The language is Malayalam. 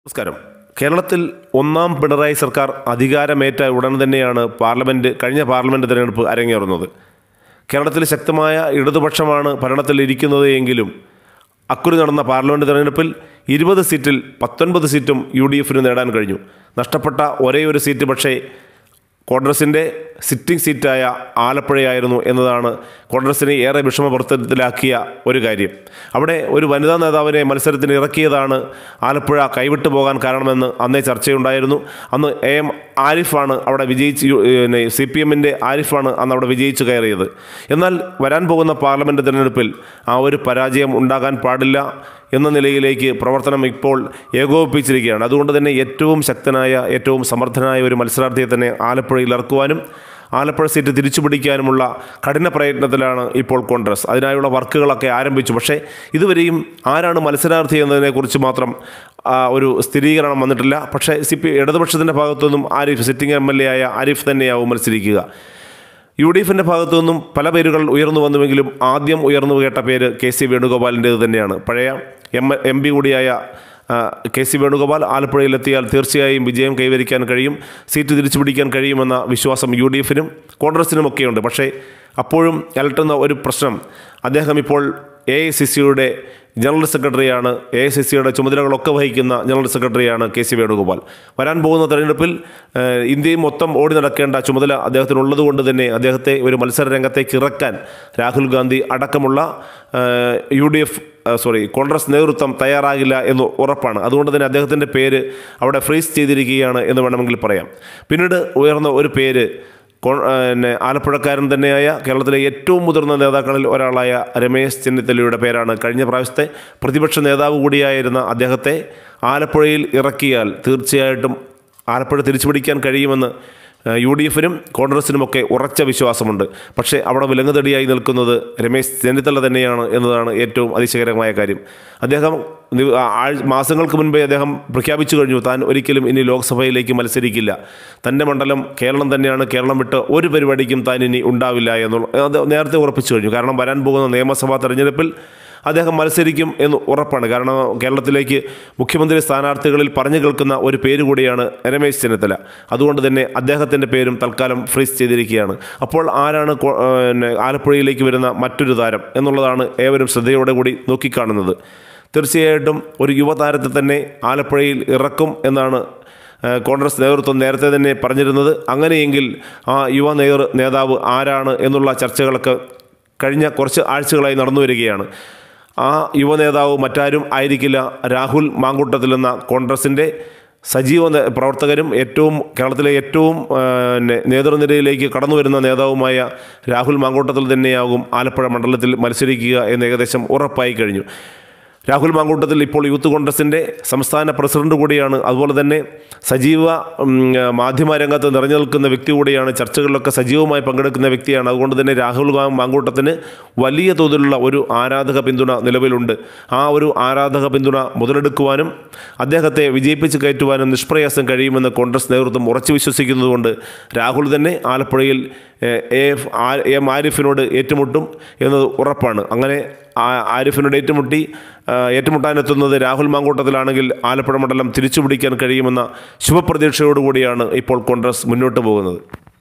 നമസ്കാരം കേരളത്തിൽ ഒന്നാം പിണറായി സർക്കാർ അധികാരമേറ്റ ഉടൻ തന്നെയാണ് പാർലമെൻറ്റ് കഴിഞ്ഞ പാർലമെൻറ്റ് തിരഞ്ഞെടുപ്പ് അരങ്ങേറുന്നത് കേരളത്തിൽ ശക്തമായ ഇടതുപക്ഷമാണ് ഭരണത്തിൽ ഇരിക്കുന്നത് എങ്കിലും അക്കുറി നടന്ന പാർലമെൻറ്റ് തിരഞ്ഞെടുപ്പിൽ ഇരുപത് സീറ്റിൽ പത്തൊൻപത് സീറ്റും യു ഡി എഫിന് നേടാൻ കഴിഞ്ഞു നഷ്ടപ്പെട്ട ഒരേ ഒരു സീറ്റ് പക്ഷേ കോൺഗ്രസിൻ്റെ സിറ്റിംഗ് സീറ്റായ ആലപ്പുഴയായിരുന്നു എന്നതാണ് കോൺഗ്രസിനെ ഏറെ വിഷമപ്രവർത്തനത്തിലാക്കിയ ഒരു കാര്യം അവിടെ ഒരു വനിതാ നേതാവിനെ മത്സരത്തിന് ഇറക്കിയതാണ് ആലപ്പുഴ കൈവിട്ടു പോകാൻ കാരണമെന്ന് അന്നേ ചർച്ചയുണ്ടായിരുന്നു അന്ന് എ എം ആരിഫാണ് അവിടെ വിജയിച്ച് യു- പിന്നെ സി പി എമ്മിൻ്റെ ആരിഫാണ് അന്ന് അവിടെ വിജയിച്ചു കയറിയത് എന്നാൽ വരാൻ പോകുന്ന പാർലമെൻറ്റ് തിരഞ്ഞെടുപ്പിൽ ആ ഒരു പരാജയം ഉണ്ടാകാൻ പാടില്ല എന്ന നിലയിലേക്ക് പ്രവർത്തനം ഇപ്പോൾ ഏകോപിപ്പിച്ചിരിക്കുകയാണ് അതുകൊണ്ട് തന്നെ ഏറ്റവും ശക്തനായ ഏറ്റവും സമർത്ഥനായ ഒരു മത്സരാർത്ഥിയെ തന്നെ ആലപ്പുഴയിൽ ഇറക്കുവാനും ആലപ്പുഴ സീറ്റ് തിരിച്ചു പിടിക്കാനുമുള്ള കഠിന പ്രയത്നത്തിലാണ് ഇപ്പോൾ കോൺഗ്രസ് അതിനായുള്ള വർക്കുകളൊക്കെ ആരംഭിച്ചു പക്ഷേ ഇതുവരെയും ആരാണ് മത്സരാർത്ഥി എന്നതിനെക്കുറിച്ച് മാത്രം ആ, ഒരു സ്ഥിരീകരണം വന്നിട്ടില്ല പക്ഷേ സി പി ഇടതുപക്ഷത്തിൻ്റെ ഭാഗത്തുനിന്നും Arif sitting M L A ആയ ആരിഫ് തന്നെയാവും മത്സരിക്കുക യു ഡി എഫിൻ്റെ ഭാഗത്തു നിന്നും പല പേരുകൾ ഉയർന്നു വന്നുവെങ്കിലും ആദ്യം ഉയർന്നു കേട്ട പേര് കെ സി വേണുഗോപാലിൻ്റേത് തന്നെയാണ് പഴയ എം എം പി കൂടിയായ ആ, കെ സി വേണുഗോപാൽ ആലപ്പുഴയിലെത്തിയാൽ തീർച്ചയായും വിജയം കൈവരിക്കാൻ കഴിയും സീറ്റ് തിരിച്ചു പിടിക്കാൻ കഴിയുമെന്ന വിശ്വാസം യു ഡി എഫിനും കോൺഗ്രസിനുമൊക്കെയുണ്ട് പക്ഷേ അപ്പോഴും അലട്ടുന്ന ഒരു പ്രശ്നം അദ്ദേഹം ഇപ്പോൾ എ ഐ സി സിയുടെ ജനറൽ സെക്രട്ടറിയാണ് എ ഐ സി സിയുടെ ചുമതലകളൊക്കെ വഹിക്കുന്ന ജനറൽ സെക്രട്ടറിയാണ് കെ സി വേണുഗോപാൽ വരാൻ പോകുന്ന തെരഞ്ഞെടുപ്പിൽ ഏഹ്, ഇന്ത്യയും മൊത്തം ഓടി നടക്കേണ്ട ചുമതല അദ്ദേഹത്തിനുള്ളത് കൊണ്ട് തന്നെ അദ്ദേഹത്തെ ഒരു മത്സര രംഗത്തേക്ക് ഇറക്കാൻ രാഹുൽ ഗാന്ധി അടക്കമുള്ള ഏഹ്, യു ഡി എഫ് ഏഹ്, സോറി കോൺഗ്രസ് നേതൃത്വം തയ്യാറാകില്ല എന്ന് ഉറപ്പാണ് അതുകൊണ്ട് തന്നെ അദ്ദേഹത്തിൻ്റെ പേര് അവിടെ ഫ്രീസ് ചെയ്തിരിക്കുകയാണ് എന്ന് വേണമെങ്കിൽ പറയാം പിന്നീട് ഉയർന്ന ഒരു പേര് കോ- ആ, പിന്നെ ആലപ്പുഴക്കാരൻ തന്നെയായ കേരളത്തിലെ ഏറ്റവും മുതിർന്ന നേതാക്കളിൽ ഒരാളായ രമേശ് ചെന്നിത്തലയുടെ പേരാണ് കഴിഞ്ഞ പ്രാവശ്യത്തെ പ്രതിപക്ഷ നേതാവ് കൂടിയായിരുന്ന അദ്ദേഹത്തെ ആലപ്പുഴയിൽ ഇറക്കിയാൽ തീർച്ചയായിട്ടും ആലപ്പുഴ തിരിച്ചുപിടിക്കാൻ കഴിയുമെന്ന് ആ, യു ഡി എഫിനും കോൺഗ്രസിനുമൊക്കെ ഉറച്ച വിശ്വാസമുണ്ട് പക്ഷേ അവിടെ വിലങ്ങുതടിയായി നിൽക്കുന്നത് രമേശ് ചെന്നിത്തല തന്നെയാണ് എന്നതാണ് ഏറ്റവും അതിശയകരമായ കാര്യം അദ്ദേഹം നി- ആ- ആഴ് മാസങ്ങൾക്ക് മുൻപേ അദ്ദേഹം പ്രഖ്യാപിച്ചു കഴിഞ്ഞു താൻ ഒരിക്കലും ഇനി ലോക്സഭയിലേക്ക് മത്സരിക്കില്ല തൻ്റെ മണ്ഡലം കേരളം തന്നെയാണ് കേരളം വിട്ട് ഒരു പരിപാടിക്കും താൻ ഇനി ഉണ്ടാവില്ല എന്നുള്ള അത് നേരത്തെ ഉറപ്പിച്ചു കഴിഞ്ഞു കാരണം വരാൻ പോകുന്ന നിയമസഭാ തെരഞ്ഞെടുപ്പിൽ അദ്ദേഹം മത്സരിക്കും എന്ന് ഉറപ്പാണ് കാരണം കേരളത്തിലേക്ക് മുഖ്യമന്ത്രി സ്ഥാനാർത്ഥികളിൽ പറഞ്ഞു കേൾക്കുന്ന ഒരു പേര് കൂടിയാണ് രമേശ് ചെന്നിത്തല അതുകൊണ്ട് തന്നെ അദ്ദേഹത്തിൻ്റെ പേരും തൽക്കാലം ഫ്രീസ് ചെയ്തിരിക്കുകയാണ് അപ്പോൾ ആരാണ് കോ- ആ, പിന്നെ ആലപ്പുഴയിലേക്ക് വരുന്ന മറ്റൊരു താരം എന്നുള്ളതാണ് ഏവരും ശ്രദ്ധയോടെ കൂടി നോക്കിക്കാണുന്നത് തീർച്ചയായിട്ടും ഒരു യുവതാരത്തെ തന്നെ ആലപ്പുഴയിൽ ഇറക്കും എന്നാണ് ആ, കോൺഗ്രസ് നേതൃത്വം നേരത്തെ തന്നെ പറഞ്ഞിരുന്നത് അങ്ങനെയെങ്കിൽ ആ യുവ നേതൃ നേതാവ് ആരാണ് എന്നുള്ള ചർച്ചകളൊക്കെ കഴിഞ്ഞ കുറച്ച് ആഴ്ചകളായി നടന്നു വരികയാണ് ആ യുവ നേതാവ് മറ്റാരും ആയിരിക്കില്ല രാഹുൽ മാങ്കൂട്ടത്തിൽ എന്ന കോൺഗ്രസിൻ്റെ സജീവ നേ- പ്രവർത്തകരും ഏറ്റവും കേരളത്തിലെ ഏറ്റവും ആ, നെ- നേതൃനിരയിലേക്ക് കടന്നു വരുന്ന നേതാവുമായ രാഹുൽ മാങ്കൂട്ടത്തിൽ തന്നെയാകും ആലപ്പുഴ മണ്ഡലത്തിൽ മത്സരിക്കുക എന്ന് ഏകദേശം ഉറപ്പായി കഴിഞ്ഞു രാഹുൽ മാങ്കൂട്ടത്തിൽ ഇപ്പോൾ യൂത്ത് കോൺഗ്രസിൻ്റെ സംസ്ഥാന പ്രസിഡന്റ് കൂടിയാണ് അതുപോലെ തന്നെ സജീവ ഉം, മാധ്യമ രംഗത്ത് നിറഞ്ഞു നിൽക്കുന്ന വ്യക്തി കൂടിയാണ് ചർച്ചകളിലൊക്കെ സജീവമായി പങ്കെടുക്കുന്ന വ്യക്തിയാണ് അതുകൊണ്ട് തന്നെ രാഹുൽ ഗാ- മാങ്കൂട്ടത്തിന് വലിയ തോതിലുള്ള ഒരു ആരാധക പിന്തുണ നിലവിലുണ്ട് ആ ഒരു ആരാധക പിന്തുണ മുതലെടുക്കുവാനും അദ്ദേഹത്തെ വിജയിപ്പിച്ച് കയറ്റുവാനും നിഷ്പ്രയാസം കഴിയുമെന്ന് കോൺഗ്രസ് നേതൃത്വം ഉറച്ചു വിശ്വസിക്കുന്നതുകൊണ്ട് രാഹുൽ തന്നെ ആലപ്പുഴയിൽ എ എഫ് ആ- എം ആരിഫിനോട് ഏറ്റുമുട്ടും എന്നത് ഉറപ്പാണ് അങ്ങനെ ആ- ആരിഫിനോട് ഏറ്റുമുട്ടി ആ, ഏറ്റുമുട്ടാനെത്തുന്നത് രാഹുൽ മാങ്കൂട്ടത്തിലാണെങ്കിൽ ആലപ്പുഴ മണ്ഡലം തിരിച്ചുപിടിക്കാൻ കഴിയുമെന്ന ശുഭപ്രതീക്ഷയോടുകൂടിയാണ് ഇപ്പോൾ കോൺഗ്രസ് മുന്നോട്ട് പോകുന്നത്